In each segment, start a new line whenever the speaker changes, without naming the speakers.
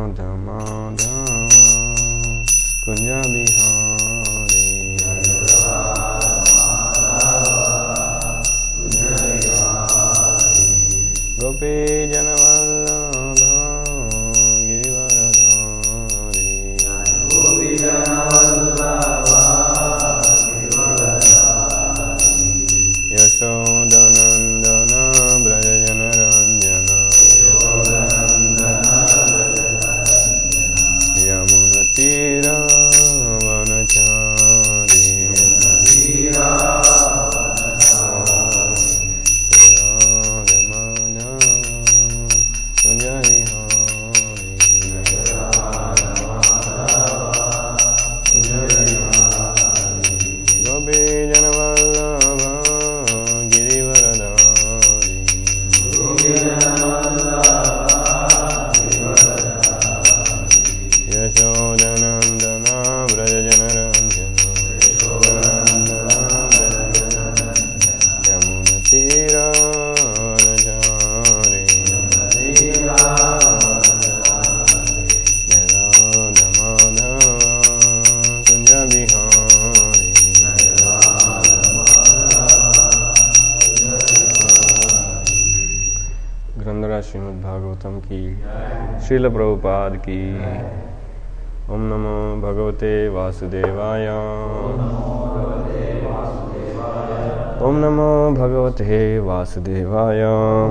राधमाधव कुञ्ज बिहारी गोपी जनवल्लभ गिरिवरधारी यशोदनन्दन व्रजनरञ्जन यमुनतीरावनचारी गोपी जनवल्लभ गिरिवरधारी यशोदनन्दन व्रजनरञ्जन यमुनतीरानचारे यदाधमाधव कुञ्जबिहारी ग्रंथराज श्रीमद् भागवतम की श्रील प्रभुपाद की ओम नमो भगवते वासुदेवाय ओम नमो भगवते वासुदेवाय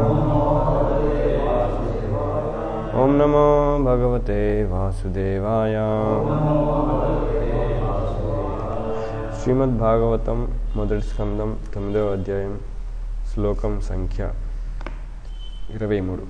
ఓం నమో భగవతే వాసుదేవాయ శ్రీమద్ భాగవతం మొదటి స్కందం తొమ్మిదవ అధ్యాయం శ్లోకం సంఖ్య ఇరవై మూడు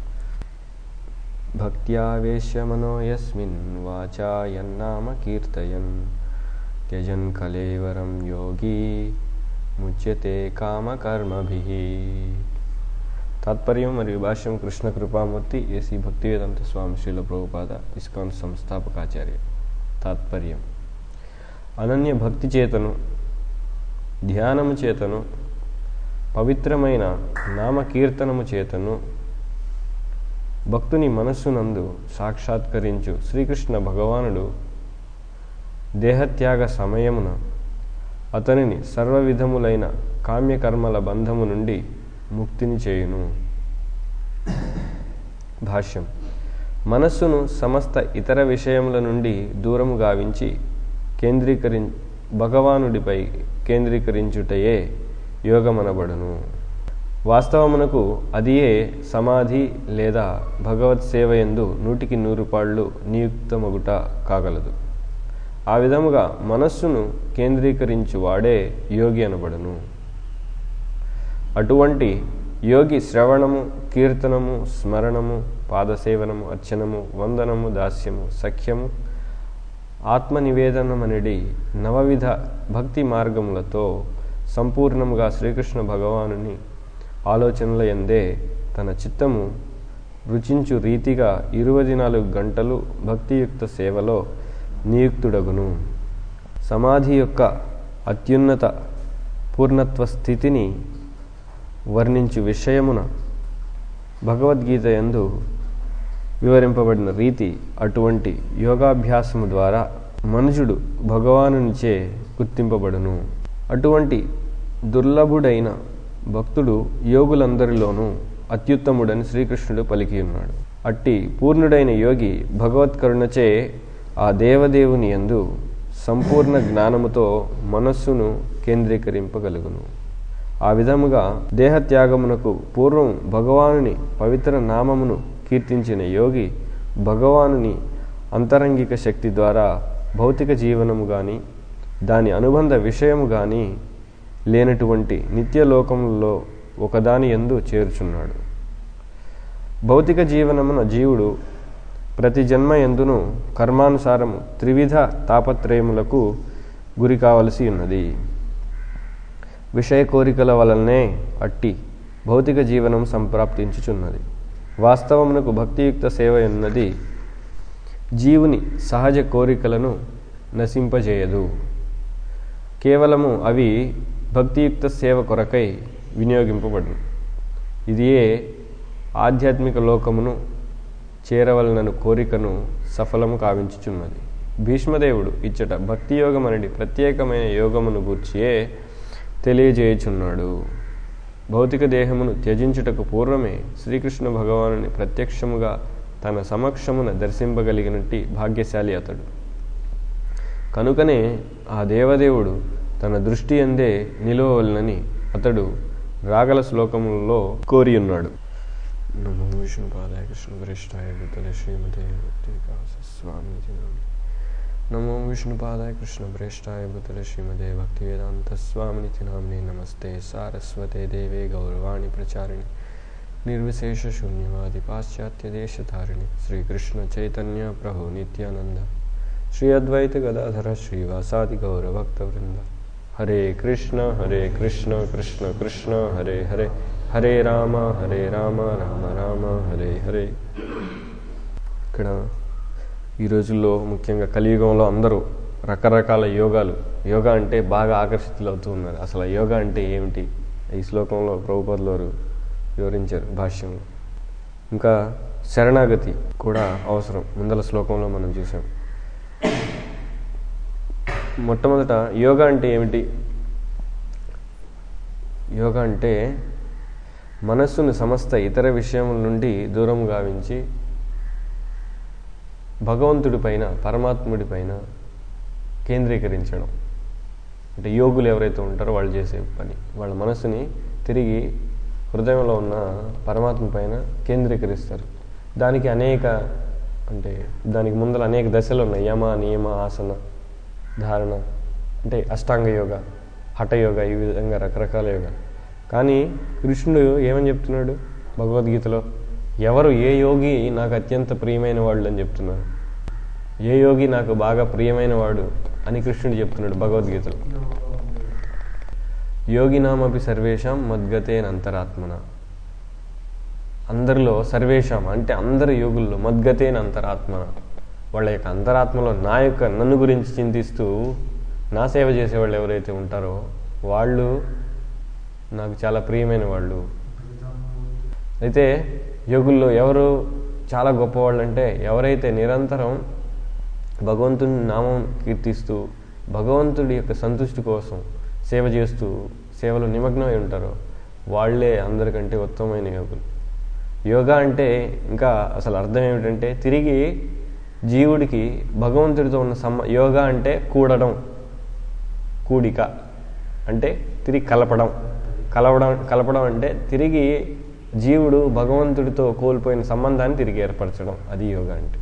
భక్త్యావేశ్యమనో యస్మిన్ వాచాయన్నామ కీర్తయన్ త్యజన్ కలేవరం యోగి ముచ్యతే కామకర్మభి తాత్పర్యం మరియు భాష్యం కృష్ణ కృపామూర్తి ఏసీ భక్తివేదాంత స్వామి శ్రీల ప్రభుపాద ఇస్కాన్ సంస్థాపకాచార్య తాత్పర్యం అనన్య భక్తి చేతను ధ్యానము చేతను పవిత్రమైన నామకీర్తనము చేతను భక్తుని మనస్సునందు సాక్షాత్కరించు శ్రీకృష్ణ భగవానుడు దేహత్యాగ సమయమున అతనిని సర్వవిధములైన కామ్యకర్మల బంధము నుండి ముక్తిని చేయును భాష్యం మనస్సును సమస్త ఇతర విషయముల నుండి దూరము గావించి కేంద్రీకరి భగవానుడిపై కేంద్రీకరించుటయే యోగమనబడును వాస్తవమునకు అదియే సమాధి లేదా భగవత్ సేవయందు నూటికి నూరు పాళ్ళు నియుక్తమగుట కాగలదు ఆ విధముగా మనస్సును కేంద్రీకరించు వాడే యోగి అనబడును అటువంటి యోగి శ్రవణము కీర్తనము స్మరణము పాదసేవనము అర్చనము వందనము దాస్యము సఖ్యము ఆత్మనివేదనమనిడి నవవిధ భక్తి మార్గములతో సంపూర్ణముగా శ్రీకృష్ణ భగవానుని ఆలోచనల ఎందే తన చిత్తము రుచించు రీతిగా ఇరవై నాలుగు గంటలు భక్తియుక్త సేవలో నియుక్తుడగును సమాధి యొక్క అత్యున్నత పూర్ణత్వ స్థితిని వర్ణించు విషయమున భగవద్గీత ఎందు వివరింపబడిన రీతి అటువంటి యోగాభ్యాసము ద్వారా మనుషుడు భగవానునిచే గుర్తింపబడును అటువంటి దుర్లభుడైన భక్తుడు యోగులందరిలోనూ అత్యుత్తముడని శ్రీకృష్ణుడు పలికి ఉన్నాడు అట్టి పూర్ణుడైన యోగి భగవత్కరుణచే ఆ దేవదేవుని యందు సంపూర్ణ జ్ఞానముతో మనస్సును కేంద్రీకరింపగలుగును ఆ విధముగా దేహత్యాగమునకు పూర్వం భగవానుని పవిత్ర నామమును కీర్తించిన యోగి భగవానుని అంతరంగిక శక్తి ద్వారా భౌతిక జీవనము కానీ దాని అనుబంధ విషయము కానీ లేనటువంటి నిత్యలోకములలో ఒకదాని ఎందు చేర్చున్నాడు భౌతిక జీవనమున జీవుడు ప్రతి జన్మ ఎందును కర్మానుసారము త్రివిధ తాపత్రయములకు గురి కావలసి ఉన్నది విషయ కోరికల వలనే అట్టి భౌతిక జీవనం సంప్రాప్తించుచున్నది వాస్తవమునకు భక్తియుక్త సేవ ఎన్నది జీవుని సహజ కోరికలను నశింపజేయదు కేవలము అవి భక్తియుక్త సేవ కొరకై వినియోగింపబడును ఇదియే ఆధ్యాత్మిక లోకమును చేరవలనను కోరికను సఫలము కావించుచున్నది భీష్మదేవుడు ఇచ్చట భక్తి యోగమనడి ప్రత్యేకమైన యోగమును గూర్చియే తెలియజేయుచున్నాడు భౌతిక దేహమును త్యజించుటకు పూర్వమే శ్రీకృష్ణ భగవానుని ప్రత్యక్షముగా తన సమక్షమున దర్శింపగలిగినట్టి భాగ్యశాలి అతడు కనుకనే ఆ దేవదేవుడు తన దృష్టి అందే నిలవలనని అతడు రాగల శ్లోకములలో కోరి ఉన్నాడు నమో విష్ణు పాదాయ కృష్ణ వరిష్టాయ బుద్ధుల శ్రీమతే స్వామి నమో విష్ణు పాదాయ కృష్ణ ప్రేష్టాయ బుద్ధుల శ్రీమదే భక్తి వేదాంత స్వామినితి నామ్నే నమస్తే సారస్వతే దేవే గౌరవాణి ప్రచారిణి నిర్విశేష శూన్యవాది పాశ్చాత్య దేశధారిణి శ్రీకృష్ణ చైతన్య ప్రభు నిత్యానంద శ్రీ అద్వైత గదాధర శ్రీవాసాది గౌరభక్తవృంద హరే కృష్ణ హరే కృష్ణ కృష్ణ కృష్ణ హరే హరే హరే రామ హరే రామ రామ రామ హరే హరే ఇక్కడ ఈ రోజుల్లో ముఖ్యంగా కలియుగంలో అందరూ రకరకాల యోగాలు యోగా అంటే బాగా ఆకర్షితులు అవుతూ ఉన్నారు అసలు ఆ యోగా అంటే ఏమిటి ఈ శ్లోకంలో ప్రభుపదులు వారు వివరించారు భాష్యంలో ఇంకా శరణాగతి కూడా అవసరం ముందల శ్లోకంలో మనం చూసాం మొట్టమొదట యోగా అంటే ఏమిటి యోగా అంటే మనస్సును సమస్త ఇతర విషయముల నుండి దూరం గావించి భగవంతుడి పైన పరమాత్ముడి పైన కేంద్రీకరించడం అంటే యోగులు ఎవరైతే ఉంటారో వాళ్ళు చేసే పని వాళ్ళ మనస్సుని తిరిగి హృదయంలో ఉన్న పరమాత్మ పైన కేంద్రీకరిస్తారు దానికి అనేక అంటే దానికి ముందర అనేక దశలు ఉన్నాయి యమ నియమ ఆసన ధారణ అంటే అష్టాంగ యోగ హఠయోగ ఈ విధంగా రకరకాల యోగ కానీ కృష్ణుడు ఏమని చెప్తున్నాడు భగవద్గీతలో ఎవరు ఏ యోగి నాకు అత్యంత ప్రియమైన వాళ్ళు అని చెప్తున్నారు ఏ యోగి నాకు బాగా ప్రియమైన వాడు అని కృష్ణుడు చెప్తున్నాడు భగవద్గీతలో యోగినామపి సర్వేషాం మద్గతేనంతరాత్మన అందరిలో సర్వేషాం అంటే అందరి యోగుల్లో మద్గతేన అంతరాత్మన వాళ్ళ యొక్క అంతరాత్మలో నా యొక్క నన్ను గురించి చింతిస్తూ నా సేవ చేసేవాళ్ళు ఎవరైతే ఉంటారో వాళ్ళు నాకు చాలా ప్రియమైన వాళ్ళు అయితే యోగుల్లో ఎవరు చాలా గొప్పవాళ్ళు అంటే ఎవరైతే నిరంతరం భగవంతుని నామం కీర్తిస్తూ భగవంతుడి యొక్క సంతుష్టి కోసం సేవ చేస్తూ సేవలో నిమగ్నమై ఉంటారో వాళ్ళే అందరికంటే ఉత్తమమైన యోగులు యోగా అంటే ఇంకా అసలు అర్థం ఏమిటంటే తిరిగి జీవుడికి భగవంతుడితో ఉన్న సమ యోగా అంటే కూడడం కూడిక అంటే తిరిగి కలపడం కలవడం కలపడం అంటే తిరిగి జీవుడు భగవంతుడితో కోల్పోయిన సంబంధాన్ని తిరిగి ఏర్పరచడం అది యోగా అంటే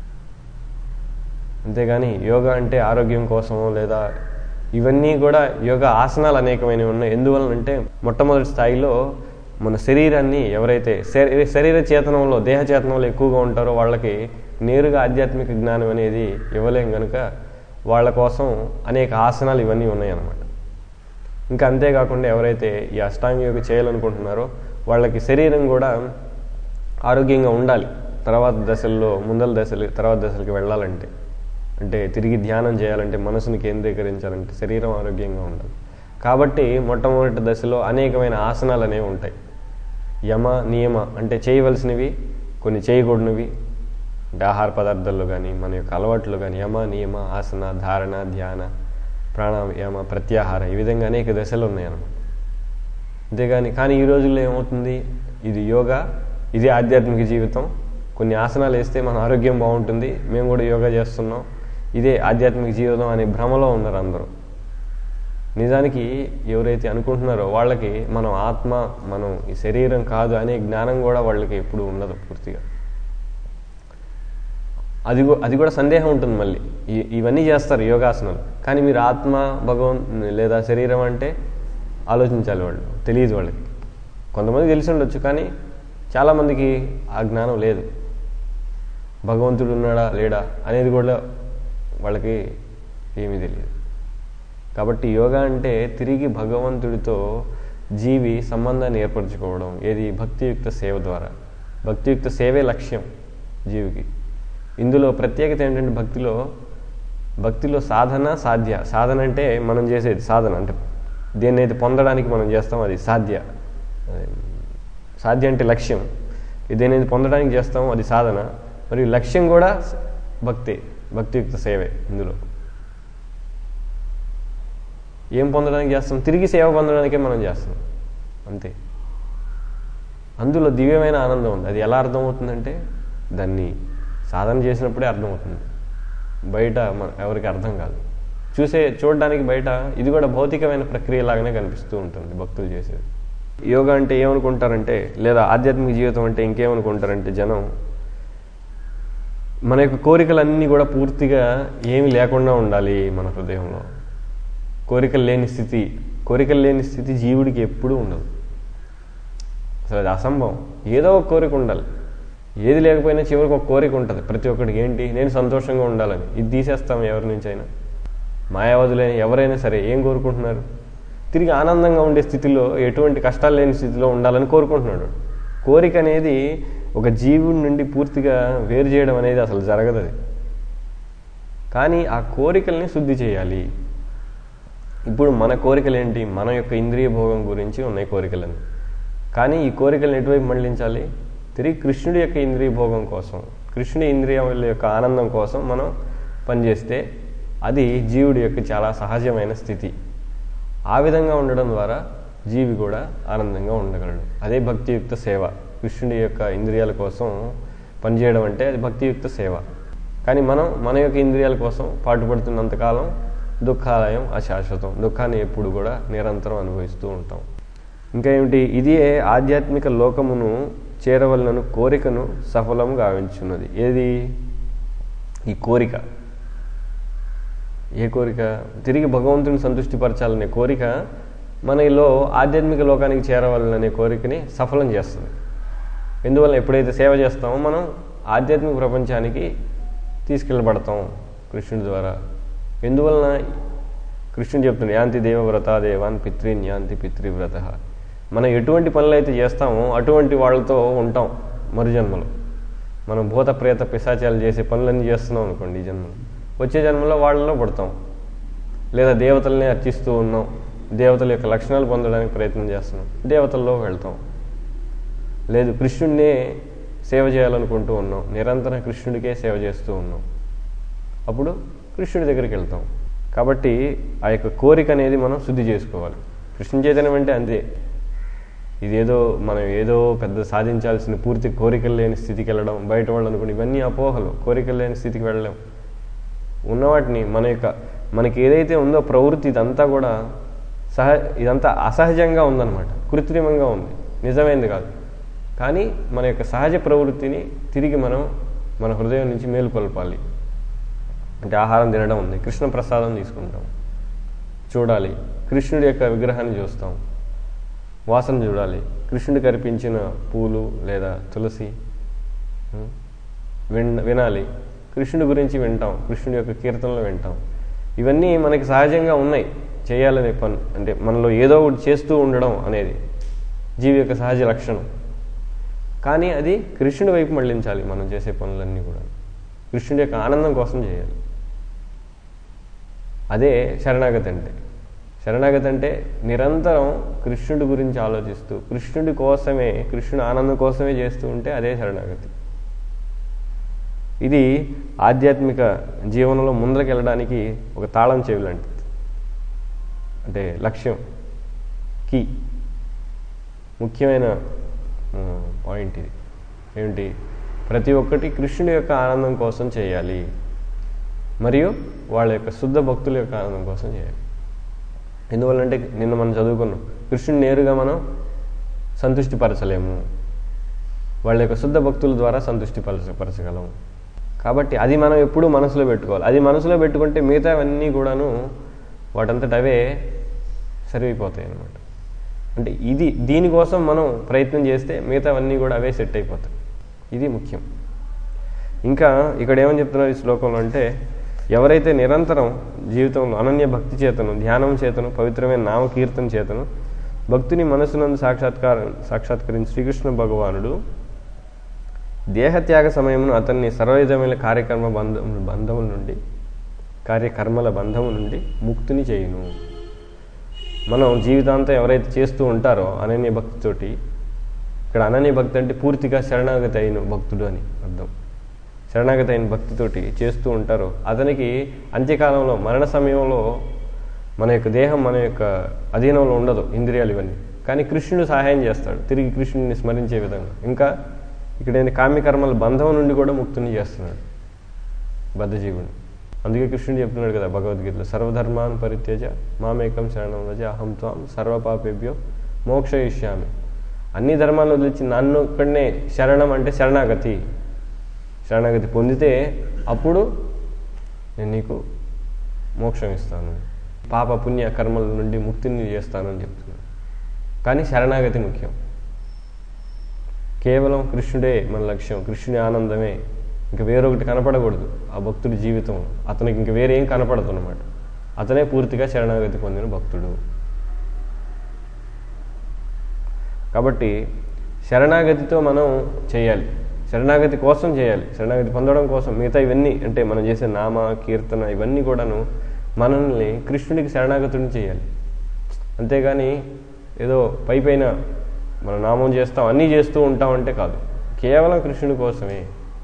అంతేగాని యోగా అంటే ఆరోగ్యం కోసమో లేదా ఇవన్నీ కూడా యోగా ఆసనాలు అనేకమైనవి ఉన్నాయి ఎందువలనంటే మొట్టమొదటి స్థాయిలో మన శరీరాన్ని ఎవరైతే శరీ- శరీర చేతనంలో దేహ చేతనంలో ఎక్కువగా ఉంటారో వాళ్ళకి నేరుగా ఆధ్యాత్మిక జ్ఞానం అనేది ఇవ్వలేం కనుక వాళ్ళ కోసం అనేక ఆసనాలు ఇవన్నీ ఉన్నాయి అన్నమాట ఇంకా అంతేకాకుండా ఎవరైతే ఈ అష్టాంగ యోగ చేయాలనుకుంటున్నారో వాళ్ళకి శరీరం కూడా ఆరోగ్యంగా ఉండాలి తర్వాత దశల్లో ముందల దశలు తర్వాత దశలకి వెళ్ళాలంటే అంటే తిరిగి ధ్యానం చేయాలంటే మనసుని కేంద్రీకరించాలంటే శరీరం ఆరోగ్యంగా ఉండాలి కాబట్టి మొట్టమొదటి దశలో అనేకమైన ఆసనాలు అనేవి ఉంటాయి యమ నియమ అంటే చేయవలసినవి కొన్ని చేయకూడనివి అంటే ఆహార పదార్థాల్లో కానీ మన యొక్క అలవాట్లు కానీ యమ నియమ ఆసన ధారణ ధ్యాన ప్రాణాయామ ప్రత్యాహార ఈ విధంగా అనేక దశలు ఉన్నాయన్నమాట అంతేగాని కానీ ఈ రోజుల్లో ఏమవుతుంది ఇది యోగా ఇది ఆధ్యాత్మిక జీవితం కొన్ని ఆసనాలు వేస్తే మన ఆరోగ్యం బాగుంటుంది మేము కూడా యోగా చేస్తున్నాం ఇదే ఆధ్యాత్మిక జీవితం అనే భ్రమలో ఉన్నారు అందరూ నిజానికి ఎవరైతే అనుకుంటున్నారో వాళ్ళకి మనం ఆత్మ మనం ఈ శరీరం కాదు అనే జ్ఞానం కూడా వాళ్ళకి ఎప్పుడు ఉండదు పూర్తిగా అది కూ- అది కూడా సందేహం ఉంటుంది మళ్ళీ ఈ- ఇవన్నీ చేస్తారు యోగాసనాలు కానీ మీరు ఆత్మ భగవన్ లేదా శరీరం అంటే ఆలోచించాలి వాళ్ళు తెలియదు వాళ్ళకి కొంతమంది తెలిసి ఉండొచ్చు కానీ చాలామందికి ఆ జ్ఞానం లేదు భగవంతుడు ఉన్నాడా లేడా అనేది కూడా వాళ్ళకి ఏమీ తెలియదు కాబట్టి యోగా అంటే తిరిగి భగవంతుడితో జీవి సంబంధాన్ని ఏర్పరచుకోవడం ఏది భక్తియుక్త సేవ ద్వారా భక్తియుక్త సేవే లక్ష్యం జీవికి ఇందులో ప్రత్యేకత ఏంటంటే భక్తిలో భక్తిలో సాధన సాధ్య సాధన అంటే మనం చేసేది సాధన అంటే దేన్నైతే పొందడానికి మనం చేస్తాం అది సాధ్య అదే, సాధ్య అంటే లక్ష్యం దేనైతే పొందడానికి చేస్తామో అది సాధన మరియు లక్ష్యం కూడా భక్తి భక్తియుక్త సేవే ఇందులో ఏం పొందడానికి చేస్తాం తిరిగి సేవ పొందడానికే మనం చేస్తాం అంతే అందులో దివ్యమైన ఆనందం ఉంది అది ఎలా అర్థమవుతుందంటే దాన్ని సాధన చేసినప్పుడే అర్థమవుతుంది బయట మన ఎవరికి అర్థం కాదు చూసే చూడడానికి బయట ఇది కూడా భౌతికమైన ప్రక్రియ లాగానే కనిపిస్తూ ఉంటుంది భక్తులు చేసేది యోగా అంటే ఏమనుకుంటారంటే లేదా ఆధ్యాత్మిక జీవితం అంటే ఇంకేమనుకుంటారంటే జనం మన యొక్క కోరికలన్నీ కూడా పూర్తిగా ఏమి లేకుండా ఉండాలి మన హృదయంలో కోరికలు లేని స్థితి కోరికలు లేని స్థితి జీవుడికి ఎప్పుడూ ఉండదు అసలు అది అసంభవం ఏదో ఒక కోరిక ఉండాలి ఏది లేకపోయినా చివరికి ఒక కోరిక ఉంటుంది ప్రతి ఒక్కడికి ఏంటి నేను సంతోషంగా ఉండాలని ఇది తీసేస్తాం ఎవరి నుంచి అయినా మాయావదులైన ఎవరైనా సరే ఏం కోరుకుంటున్నారు తిరిగి ఆనందంగా ఉండే స్థితిలో ఎటువంటి కష్టాలు లేని స్థితిలో ఉండాలని కోరుకుంటున్నాడు కోరిక అనేది ఒక జీవుడి నుండి పూర్తిగా వేరు చేయడం అనేది అసలు జరగదు అది కానీ ఆ కోరికల్ని శుద్ధి చేయాలి ఇప్పుడు మన కోరికలు ఏంటి మన యొక్క ఇంద్రియ భోగం గురించి ఉన్నాయి కోరికలని కానీ ఈ కోరికలను ఎటువైపు మళ్ళించాలి తిరిగి కృష్ణుడి యొక్క ఇంద్రియ భోగం కోసం కృష్ణుడి ఇంద్రియాల యొక్క ఆనందం కోసం మనం పనిచేస్తే అది జీవుడి యొక్క చాలా సహజమైన స్థితి ఆ విధంగా ఉండడం ద్వారా జీవి కూడా ఆనందంగా ఉండగలడు అదే భక్తియుక్త సేవ కృష్ణుడి యొక్క ఇంద్రియాల కోసం పనిచేయడం అంటే అది భక్తియుక్త సేవ కానీ మనం మన యొక్క ఇంద్రియాల కోసం పాటుపడుతున్నంతకాలం దుఃఖాలయం అశాశ్వతం దుఃఖాన్ని ఎప్పుడు కూడా నిరంతరం అనుభవిస్తూ ఉంటాం ఇంకా ఏమిటి ఇది ఆధ్యాత్మిక లోకమును చేరవలనను కోరికను సఫలం గావించున్నది ఏది ఈ కోరిక ఏ కోరిక తిరిగి భగవంతుని సంతృష్టిపరచాలనే కోరిక మనలో ఆధ్యాత్మిక లోకానికి చేరవాలనే కోరికని సఫలం చేస్తుంది ఎందువల్ల ఎప్పుడైతే సేవ చేస్తామో మనం ఆధ్యాత్మిక ప్రపంచానికి తీసుకెళ్ళబడతాం కృష్ణుడి ద్వారా ఎందువలన కృష్ణుడు చెప్తున్నాడు యాంతి దేవవ్రత దేవాన్ పితృన్ యాంతి పితృవ్రత మనం ఎటువంటి పనులు అయితే చేస్తామో అటువంటి వాళ్ళతో ఉంటాం మరుజన్మలో మనం భూత ప్రేత పిశాచాలు చేసే పనులన్నీ చేస్తున్నాం అనుకోండి ఈ జన్మలో వచ్చే జన్మలో వాళ్ళలో పడతాం లేదా దేవతల్ని అర్చిస్తూ ఉన్నాం దేవతల యొక్క లక్షణాలు పొందడానికి ప్రయత్నం చేస్తున్నాం దేవతల్లో వెళ్తాం లేదు కృష్ణుడినే సేవ చేయాలనుకుంటూ ఉన్నాం నిరంతరం కృష్ణుడికే సేవ చేస్తూ ఉన్నాం అప్పుడు కృష్ణుడి దగ్గరికి వెళ్తాం కాబట్టి ఆ యొక్క కోరిక అనేది మనం శుద్ధి చేసుకోవాలి కృష్ణ చైతన్యం అంటే అంతే ఇదేదో మనం ఏదో పెద్ద సాధించాల్సిన పూర్తి కోరికలు లేని స్థితికి వెళ్ళడం బయట వాళ్ళు అనుకుని ఇవన్నీ అపోహలు కోరికలు లేని స్థితికి వెళ్ళలేం ఉన్నవాటిని మన యొక్క మనకి ఏదైతే ఉందో ప్రవృత్తి ఇదంతా కూడా సహ ఇదంతా అసహజంగా ఉందన్నమాట కృత్రిమంగా ఉంది నిజమైంది కాదు కానీ మన యొక్క సహజ ప్రవృత్తిని తిరిగి మనం మన హృదయం నుంచి మేలుకొల్పాలి అంటే ఆహారం తినడం ఉంది కృష్ణ ప్రసాదం తీసుకుంటాం చూడాలి కృష్ణుడి యొక్క విగ్రహాన్ని చూస్తాం వాసన చూడాలి కృష్ణుడికి అర్పించిన పూలు లేదా తులసి ఉం, విన్ వినాలి కృష్ణుడి గురించి వింటాం కృష్ణుడి యొక్క కీర్తనలు వింటాం ఇవన్నీ మనకి సహజంగా ఉన్నాయి చేయాలనే పని అంటే మనలో ఏదో ఒకటి చేస్తూ ఉండడం అనేది జీవి యొక్క సహజ లక్షణం కానీ అది కృష్ణుడి వైపు మళ్ళించాలి మనం చేసే పనులన్నీ కూడా కృష్ణుడి యొక్క ఆనందం కోసం చేయాలి అదే శరణాగతి అంటే శరణాగతి అంటే నిరంతరం కృష్ణుడి గురించి ఆలోచిస్తూ కృష్ణుడి కోసమే కృష్ణుడి ఆనందం కోసమే చేస్తూ ఉంటే అదే శరణాగతి ఇది ఆధ్యాత్మిక జీవనంలో ముందరికి వెళ్ళడానికి ఒక తాళం చెవి లాంటిది అంటే లక్ష్యం కీ ముఖ్యమైన పాయింట్ ఇది ఏమిటి ప్రతి ఒక్కటి కృష్ణుడి యొక్క ఆనందం కోసం చేయాలి మరియు వాళ్ళ యొక్క శుద్ధ భక్తుల యొక్క ఆనందం కోసం చేయాలి ఎందువల్లంటే నిన్న మనం చదువుకున్నాం కృష్ణుని నేరుగా మనం సంతృష్టిపరచలేము వాళ్ళ యొక్క శుద్ధ భక్తుల ద్వారా సంతృష్టిపరచ పరచగలము కాబట్టి అది మనం ఎప్పుడూ మనసులో పెట్టుకోవాలి అది మనసులో పెట్టుకుంటే మిగతావన్నీ కూడాను వాటంతట అవే సరిపోతాయి అన్నమాట అంటే ఇది దీనికోసం మనం ప్రయత్నం చేస్తే మిగతావన్నీ కూడా అవే సెట్ అయిపోతాయి ఇది ముఖ్యం ఇంకా ఇక్కడ ఏమని చెప్తున్నారు ఈ శ్లోకంలో అంటే ఎవరైతే నిరంతరం జీవితంలో అనన్య భక్తి చేతను ధ్యానం చేతను పవిత్రమైన నామకీర్తన చేతను భక్తుని మనసునందు సాక్షాత్కార సాక్షాత్కరించి శ్రీకృష్ణ భగవానుడు దేహత్యాగ సమయమును అతన్ని సర్వవిధమైన కార్యక్రమ బంధం బంధముల నుండి కార్యకర్మల బంధము నుండి ముక్తిని చేయును మనం జీవితాంతం ఎవరైతే చేస్తూ ఉంటారో అనన్య భక్తితోటి ఇక్కడ అనన్య భక్తి అంటే పూర్తిగా శరణాగతి అయిన భక్తుడు అని అర్థం శరణాగతి అయిన భక్తితోటి చేస్తూ ఉంటారో అతనికి అంత్యకాలంలో మరణ సమయంలో మన యొక్క దేహం మన యొక్క అధీనంలో ఉండదు ఇంద్రియాలు ఇవన్నీ కానీ కృష్ణుడు సహాయం చేస్తాడు తిరిగి కృష్ణుడిని స్మరించే విధంగా ఇంకా ఇక్కడ ఏంటి కామ్యకర్మల బంధం నుండి కూడా ముక్తుని చేస్తున్నాడు బద్ధజీవుని అందుకే కృష్ణుడు చెప్తున్నాడు కదా భగవద్గీతలో సర్వధర్మాన్ పరిత్యజ మామేకం శరణం రజ అహం త్వాం సర్వపాపేభ్యో మోక్షయిష్యామి అన్ని ధర్మాలను వదిలించి నన్ను ఇక్కడనే శరణం అంటే శరణాగతి శరణాగతి పొందితే అప్పుడు నేను నీకు మోక్షం ఇస్తాను పాప పుణ్య కర్మల నుండి ముక్తిని చేస్తాను అని చెప్తున్నాను కానీ శరణాగతి ముఖ్యం కేవలం కృష్ణుడే మన లక్ష్యం కృష్ణుని ఆనందమే ఇంకా వేరొకటి కనపడకూడదు ఆ భక్తుడి జీవితం అతనికి ఇంక వేరే ఏం కనపడదు అనమాట అతనే పూర్తిగా శరణాగతి పొందిన భక్తుడు కాబట్టి శరణాగతితో మనం చేయాలి శరణాగతి కోసం చేయాలి శరణాగతి పొందడం కోసం మిగతా ఇవన్నీ అంటే మనం చేసే నామ కీర్తన ఇవన్నీ కూడాను మనల్ని కృష్ణుడికి శరణాగతుడిని చేయాలి అంతేగాని ఏదో పై పైన మనం నామం చేస్తాం అన్నీ చేస్తూ ఉంటామంటే కాదు కేవలం కృష్ణుడి కోసమే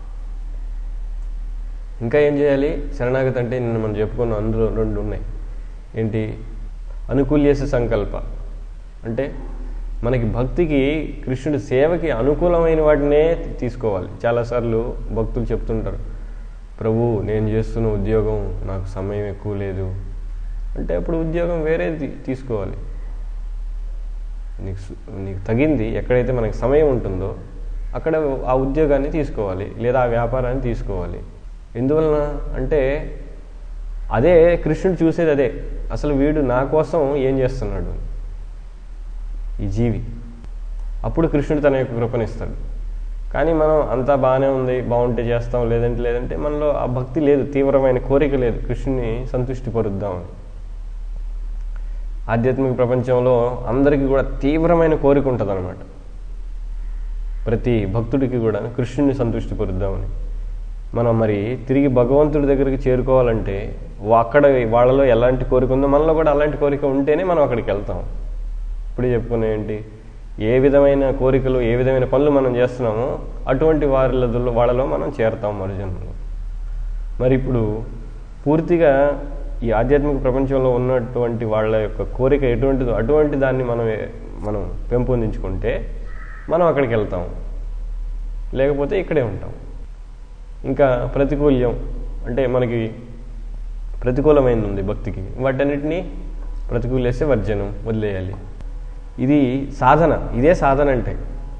ఇంకా ఏం చేయాలి శరణాగతి అంటే నిన్న మనం చెప్పుకున్న అందులో రెండు ఉన్నాయి ఏంటి అనుకూల్యస సంకల్ప అంటే మనకి భక్తికి కృష్ణుడి సేవకి అనుకూలమైన వాటినే తీసుకోవాలి చాలాసార్లు భక్తులు చెప్తుంటారు ప్రభు నేను చేస్తున్న ఉద్యోగం నాకు సమయం ఎక్కువ లేదు అంటే అప్పుడు ఉద్యోగం వేరేది తీసుకోవాలి నీకు సు- నీకు తగింది ఎక్కడైతే మనకి సమయం ఉంటుందో అక్కడ ఆ ఉద్యోగాన్ని తీసుకోవాలి లేదా ఆ వ్యాపారాన్ని తీసుకోవాలి ఎందువలన అంటే అదే కృష్ణుడు చూసేది అదే అసలు వీడు నా కోసం ఏం చేస్తున్నాడు ఈ జీవి అప్పుడు కృష్ణుడు తన యొక్క కృపనిస్తాడు కానీ మనం అంతా బాగానే ఉంది బాగుంటే చేస్తాం లేదంటే లేదంటే మనలో ఆ భక్తి లేదు తీవ్రమైన కోరిక లేదు కృష్ణుని సంతృష్టి పరుద్దామని ఆధ్యాత్మిక ప్రపంచంలో అందరికీ కూడా తీవ్రమైన కోరిక ఉంటుంది అనమాట ప్రతి భక్తుడికి కూడా కృష్ణుని సంతృష్టి పరుద్దామని మనం మరి తిరిగి భగవంతుడి దగ్గరికి చేరుకోవాలంటే వా- అక్కడ వాళ్ళలో ఎలాంటి కోరిక ఉందో మనలో కూడా అలాంటి కోరిక ఉంటేనే మనం అక్కడికి వెళ్తాం ఇప్పుడే చెప్పుకునే ఏంటి ఏ విధమైన కోరికలు ఏ విధమైన పనులు మనం చేస్తున్నామో అటువంటి వారిలో వాళ్ళలో మనం చేరతాం మరుజన్మలో మరి ఇప్పుడు పూర్తిగా ఈ ఆధ్యాత్మిక ప్రపంచంలో ఉన్నటువంటి వాళ్ళ యొక్క కోరిక ఎటువంటిదో అటువంటి దాన్ని మనం ఏ- మనం పెంపొందించుకుంటే మనం అక్కడికి వెళ్తాం లేకపోతే ఇక్కడే ఉంటాం ఇంకా ప్రతికూల్యం అంటే మనకి ప్రతికూలమైనది ఉంది భక్తికి వాటన్నిటినీ ప్రతికూలేస్తే వర్జనం వదిలేయాలి ఇది సాధన ఇదే సాధన అంటే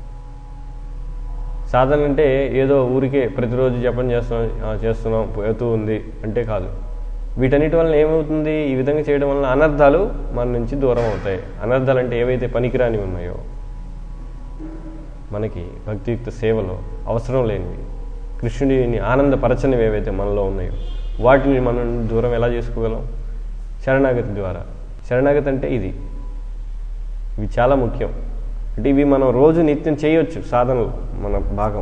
సాధన అంటే ఏదో ఊరికే ప్రతిరోజు జపం చేస్తున్నాం ఆ, చేస్తున్నాం పోతూ ఉంది అంటే కాదు వీటన్నిటి వలన ఏమవుతుంది ఈ విధంగా చేయడం వలన అనర్థాలు మన నుంచి దూరం అవుతాయి అనర్థాలు అంటే ఏవైతే పనికిరాని ఉన్నాయో మనకి భక్తియుక్త సేవలో అవసరం లేనివి కృష్ణుడిని ఆనందపరచనివి ఏవైతే మనలో ఉన్నాయో వాటిని మనం దూరం ఎలా చేసుకోగలం శరణాగతి ద్వారా శరణాగతి అంటే ఇది ఇవి చాలా ముఖ్యం అంటే ఇవి మనం రోజు నిత్యం చేయొచ్చు సాధనలు మన భాగం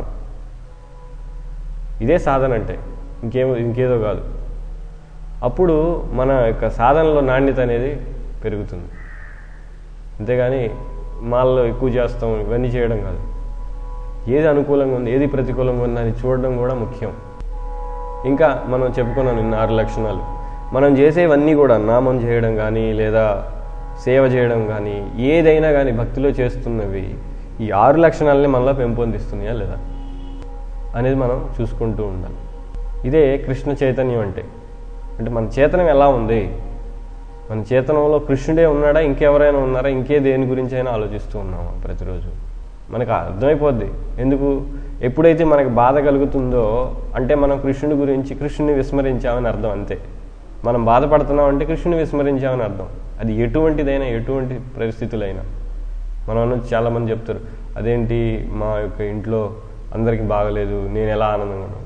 ఇదే సాధన అంటే ఇంకేమో ఇంకేదో కాదు అప్పుడు మన యొక్క సాధనలో నాణ్యత అనేది పెరుగుతుంది అంతేగాని మాల్లో ఎక్కువ చేస్తాం ఇవన్నీ చేయడం కాదు ఏది అనుకూలంగా ఉంది ఏది ప్రతికూలంగా ఉంది అని చూడడం కూడా ముఖ్యం ఇంకా మనం చెప్పుకున్నాం నిన్న ఆరు లక్షణాలు మనం చేసేవన్నీ కూడా నామం చేయడం కానీ లేదా సేవ చేయడం కానీ ఏదైనా కానీ భక్తిలో చేస్తున్నవి ఈ ఆరు లక్షణాలని మనలో పెంపొందిస్తున్నాయా లేదా అనేది మనం చూసుకుంటూ ఉండాలి ఇదే కృష్ణ చైతన్యం అంటే అంటే మన చేతనం ఎలా ఉంది మన చేతనంలో కృష్ణుడే ఉన్నాడా ఇంకెవరైనా ఉన్నారా ఇంకే దేని గురించి అయినా ఆలోచిస్తూ ఉన్నామా ప్రతిరోజు మనకు అర్థమైపోద్ది ఎందుకు ఎప్పుడైతే మనకు బాధ కలుగుతుందో అంటే మనం కృష్ణుడి గురించి కృష్ణుని విస్మరించామని అర్థం అంతే మనం బాధపడుతున్నాం అంటే కృష్ణుని విస్మరించామని అర్థం అది ఎటువంటిదైనా ఎటువంటి పరిస్థితులైనా మనం అన్న చాలామంది చెప్తారు అదేంటి మా యొక్క ఇంట్లో అందరికీ బాగలేదు నేను ఎలా ఆనందంగా ఉన్నాను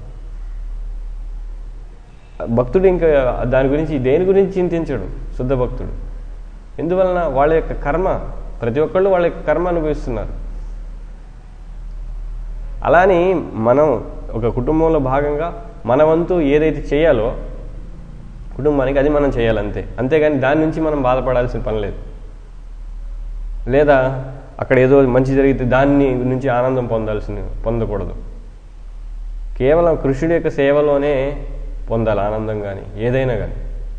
భక్తుడు ఇంకా దాని గురించి దేని గురించి చింతించడు శుద్ధ భక్తుడు ఎందువలన వాళ్ళ యొక్క కర్మ ప్రతి ఒక్కళ్ళు వాళ్ళ యొక్క కర్మ అనుభవిస్తున్నారు అలాని మనం ఒక కుటుంబంలో భాగంగా మన వంతు ఏదైతే చేయాలో కుటుంబానికి అది మనం చేయాలంతే అంతేగాని దాని నుంచి మనం బాధపడాల్సిన పని లేదు లేదా అక్కడ ఏదో మంచి జరిగితే దాన్ని నుంచి ఆనందం పొందాల్సిన పొందకూడదు కేవలం కృష్ణుడి యొక్క సేవలోనే పొందాలి ఆనందం కానీ ఏదైనా కానీ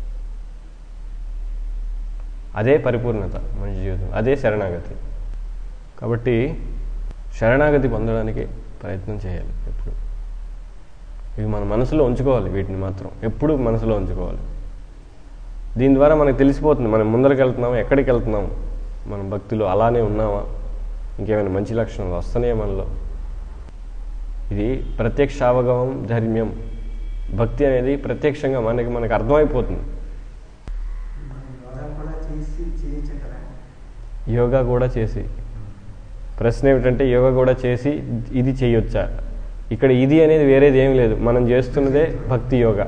అదే పరిపూర్ణత మనిషి జీవితం అదే శరణాగతి కాబట్టి శరణాగతి పొందడానికి ప్రయత్నం చేయాలి ఎప్పుడు ఇవి మన మనసులో ఉంచుకోవాలి వీటిని మాత్రం ఎప్పుడు మనసులో ఉంచుకోవాలి దీని ద్వారా మనకు తెలిసిపోతుంది మనం ముందరికి వెళ్తున్నాము ఎక్కడికి వెళ్తున్నాము మన భక్తిలో అలానే ఉన్నామా ఇంకేమైనా మంచి లక్షణాలు వస్తున్నాయా మనలో ఇది ప్రత్యక్షావగమం ధర్మ్యం భక్తి అనేది ప్రత్యక్షంగా మనకి మనకు అర్థమైపోతుంది
యోగా కూడా చేసి చేయొచ్చు కదా
యోగా కూడా చేసి ప్రశ్న ఏమిటంటే యోగా కూడా చేసి ఇది చేయొచ్చా ఇక్కడ ఇది అనేది వేరేది ఏం లేదు మనం చేస్తున్నదే భక్తి యోగా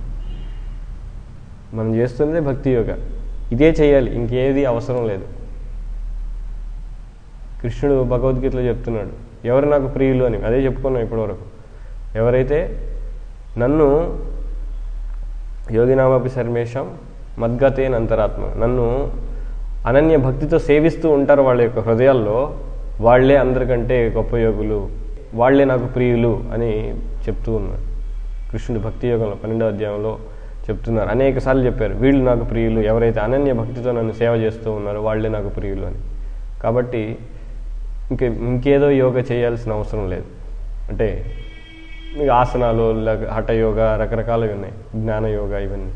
మనం చేస్తున్నదే భక్తి యోగా ఇదే చేయాలి ఇంకేది అవసరం లేదు కృష్ణుడు భగవద్గీతలో చెప్తున్నాడు ఎవరు నాకు ప్రియులు అని అదే చెప్పుకున్నాం ఇప్పటివరకు ఎవరైతే నన్ను యోగినామపి సర్మేషం మద్గతేన్ అంతరాత్మ నన్ను అనన్య భక్తితో సేవిస్తూ ఉంటారు వాళ్ళ యొక్క హృదయాల్లో వాళ్ళే అందరికంటే గొప్ప యోగులు వాళ్ళే నాకు ప్రియులు అని చెప్తూ ఉన్నారు కృష్ణుడి భక్తి యోగంలో పన్నెండవ అధ్యాయంలో చెప్తున్నారు అనేక సార్లు చెప్పారు వీళ్ళు నాకు ప్రియులు ఎవరైతే అనన్య భక్తితో నన్ను సేవ చేస్తూ ఉన్నారో వాళ్ళే నాకు ప్రియులు అని కాబట్టి ఇంకే ఇంకేదో యోగా చేయాల్సిన అవసరం లేదు అంటే మీకు ఆసనాలు లేక హఠ యోగా రకరకాలుగా ఉన్నాయి జ్ఞాన యోగా ఇవన్నీ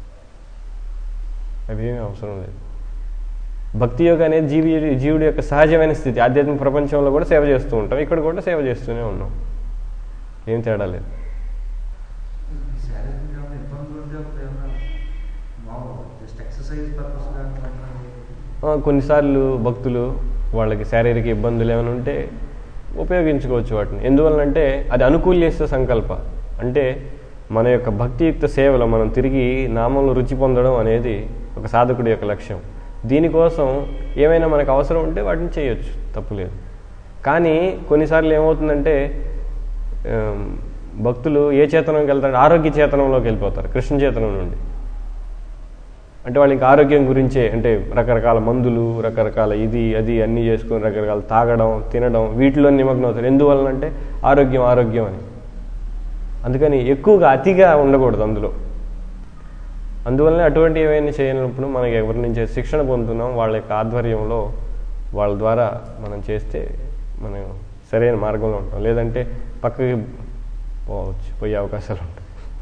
అవి ఏమీ అవసరం లేదు భక్తి యోగా అనేది జీవి జీవుడి యొక్క సహజమైన స్థితి ఆధ్యాత్మిక ప్రపంచంలో కూడా సేవ చేస్తూ ఉంటాం ఇక్కడ కూడా సేవ చేస్తూనే ఉన్నాం ఏం తేడా లేదు
శారీరకంగా ఏమైనా ఇబ్బందులు ఉంటే అప్పుడు ఏమన్నా మామూలు జస్ట్ ఎక్సర్సైజ్ పర్పస్గా
ఆ, కొన్నిసార్లు భక్తులు వాళ్ళకి శారీరక ఇబ్బందులు ఏమైనా ఉంటే ఉపయోగించుకోవచ్చు వాటిని ఎందువలనంటే అది అనుకూల్యస్త సంకల్ప అంటే మన యొక్క భక్తియుక్త సేవలో మనం తిరిగి నామంలో రుచి పొందడం అనేది ఒక సాధకుడి యొక్క లక్ష్యం దీనికోసం ఏమైనా మనకు అవసరం ఉంటే వాటిని చేయొచ్చు తప్పులేదు కానీ కొన్నిసార్లు ఏమవుతుందంటే ఆమ్, భక్తులు ఏ చేతనంకి వెళ్తారు ఆరోగ్య చేతనంలోకి వెళ్ళిపోతారు కృష్ణ చేతనం నుండి అంటే వాళ్ళకి ఆరోగ్యం గురించే అంటే రకరకాల మందులు రకరకాల ఇది అది అన్నీ చేసుకొని రకరకాల తాగడం తినడం వీటిలో నిమగ్నం అవుతారు ఎందువలనంటే ఆరోగ్యం ఆరోగ్యం అని అందుకని ఎక్కువగా అతిగా ఉండకూడదు అందులో అందువల్లనే అటువంటి ఏమైనా చేయనప్పుడు మనకి ఎవరి నుంచి శిక్షణ పొందుతున్నాం వాళ్ళ యొక్క ఆధ్వర్యంలో వాళ్ళ ద్వారా మనం చేస్తే మనం సరైన మార్గంలో ఉంటాం లేదంటే పక్కకి పోవచ్చు పోయే అవకాశాలు ఉంటాయి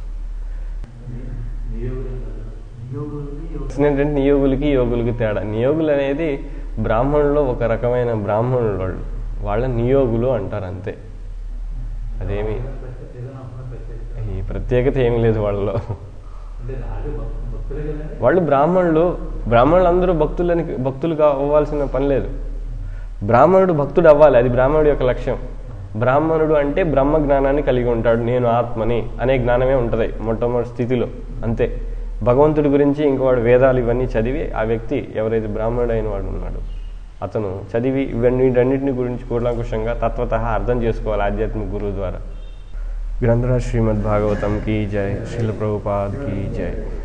నియోగులకి యోగ
ప్రశ్న ఏంటంటే నియోగులకి యోగులకి తేడా నియోగులు అనేది బ్రాహ్మణుల్లో ఒక రకమైన బ్రాహ్మణులు వాళ్ళు వాళ్ళ నియోగులు అంటారు అంతే అదేమి ఈ ప్రత్యేకత ఏమీ లేదు వాళ్ళలో వాళ్ళు బ్రాహ్మణులు బ్రాహ్మణులు అందరూ భక్తులని భక్తులు కా- అవ్వాల్సిన పని లేదు బ్రాహ్మణుడు భక్తుడు అవ్వాలి అది బ్రాహ్మణుడి యొక్క లక్ష్యం బ్రాహ్మణుడు అంటే బ్రహ్మ జ్ఞానాన్ని కలిగి ఉంటాడు నేను ఆత్మని అనే జ్ఞానమే ఉంటుంది మొట్టమొదటి స్థితిలో అంతే భగవంతుడి గురించి ఇంకోవాడు వేదాలు ఇవన్నీ చదివి ఆ వ్యక్తి ఎవరైతే బ్రాహ్మణుడు అయిన వాడు ఉన్నాడు అతను చదివి ఇవన్నీ వీటన్నిటిని గురించి కూలంకుషంగా తత్వత అర్థం చేసుకోవాలి ఆధ్యాత్మిక గురువు ద్వారా గ్రంథరాజ్ శ్రీమద్ భాగవతం కీ జై శిల ప్రభుపాద్ కీ జై